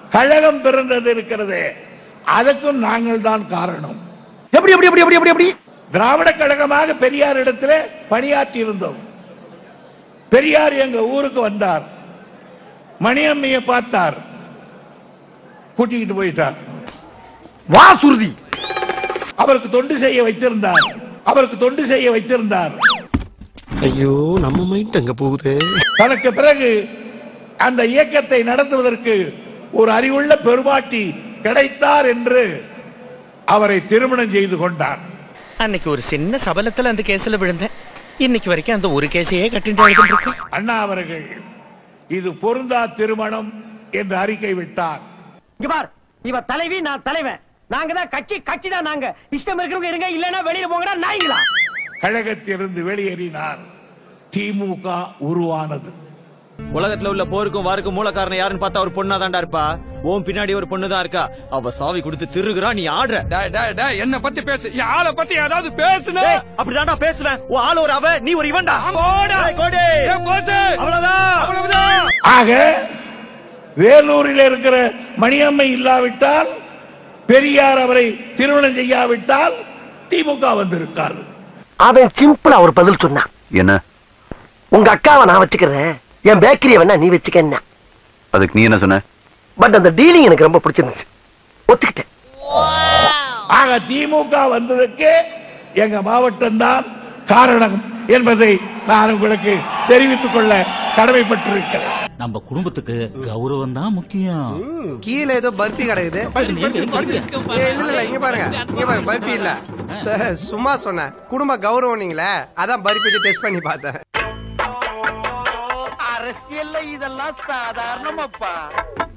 கழகம் பிறந்தது இருக்கிறது அதுக்கும் நாங்கள் தான் காரணம் எப்படி எப்படி எப்படி எப்படி எப்படி எப்படி திராவிட கழகமாக பெரியார் இடத்துல பணியாற்றி இருந்தோம் பெரியார் எங்க ஊருக்கு வந்தார் மணியம்மையை பார்த்தார் கூட்டிக்கிட்டு போயிட்டார் வா சுருதி அவருக்கு தொண்டு செய்ய வைத்திருந்தார் அவருக்கு தொண்டு செய்ய வைத்திருந்தார் ஐயோ நம்ம மைண்ட் அங்க போகுது தனக்கு பிறகு அந்த இயக்கத்தை நடத்துவதற்கு ஒரு அறிவுள்ள பெருமாட்டி கிடைத்தார் என்று அவரை திருமணம் செய்து கொண்டார் அன்னைக்கு ஒரு சின்ன சபலத்துல அந்த கேஸ்ல விழுந்தேன் இன்னைக்கு வரைக்கும் அந்த ஒரு கேஸையே கட்டிட்டு எழுதிட்டு இருக்கேன் அண்ணா அவர்கள் இது பொருந்தா திருமணம் என்று அறிக்கை விட்டார் இங்க பார் இவ தலைவி நான் தலைவன் நாங்க தான் கட்சி கட்சி தான் நாங்க இஷ்டம் இருக்கிறவங்க இருங்க இல்லன்னா வெளியில போங்கடா நாய்ங்களா கழகத்திலிருந்து வெளியேறினார் திமுக உருவானது உலகத்துல உள்ள போருக்கும் வாருக்கும் மூல காரணம் யாருன்னு பார்த்தா ஒரு பொண்ணா தான்டா இருப்பா உன் பின்னாடி ஒரு பொண்ணு தான் இருக்கா அவ சாவி கொடுத்து திருகுறா நீ ஆடுற என்ன பத்தி பேசு என் ஆளை பத்தி ஏதாவது பேசுன டேய், அப்படிதான்டா பேசுவேன் உன் ஆள் ஒரு அவ நீ ஒரு இவன்டா டேய், கோடி. அவ்வளவுதான் அவ்வளவுதான் ஆக வேலூரில் இருக்கிற மணியம்மை இல்லாவிட்டால் பெரியார் அவரை திருமணம் செய்யாவிட்டால் திமுக வந்திருக்கார் அவன் சிம்பிளா ஒரு பதில் சொன்னான் என்ன உங்க அக்காவை நான் வச்சுக்கிறேன் என் பேக்கரியை வேணா நீ வச்சுக்க என்ன அதுக்கு நீ என்ன சொன்ன பட் அந்த டீலிங் எனக்கு ரொம்ப பிடிச்சிருந்துச்சு ஒத்துக்கிட்டேன் ஆக திமுக வந்ததற்கு எங்க மாவட்டம் தான் காரணம் என்பதை நான் உங்களுக்கு தெரிவித்துக் கொள்ள கடமைப்பட்டிருக்கிறேன் நம்ம குடும்பத்துக்கு கௌரவம் தான் முக்கியம் கீழே ஏதோ பர்பி கிடக்குது ஏய், இல்ல இல்ல இங்க பாருங்க இங்க பாருங்க பர்பி இல்ல சு- சும்மா சொன்னேன் குடும்ப கௌரவம் நீங்களே அதான் பர்பி வச்சு டெஸ்ட் பண்ணி பார்த்தேன் அரசியல்ல இதெல்லாம் சாதாரணமாப்பா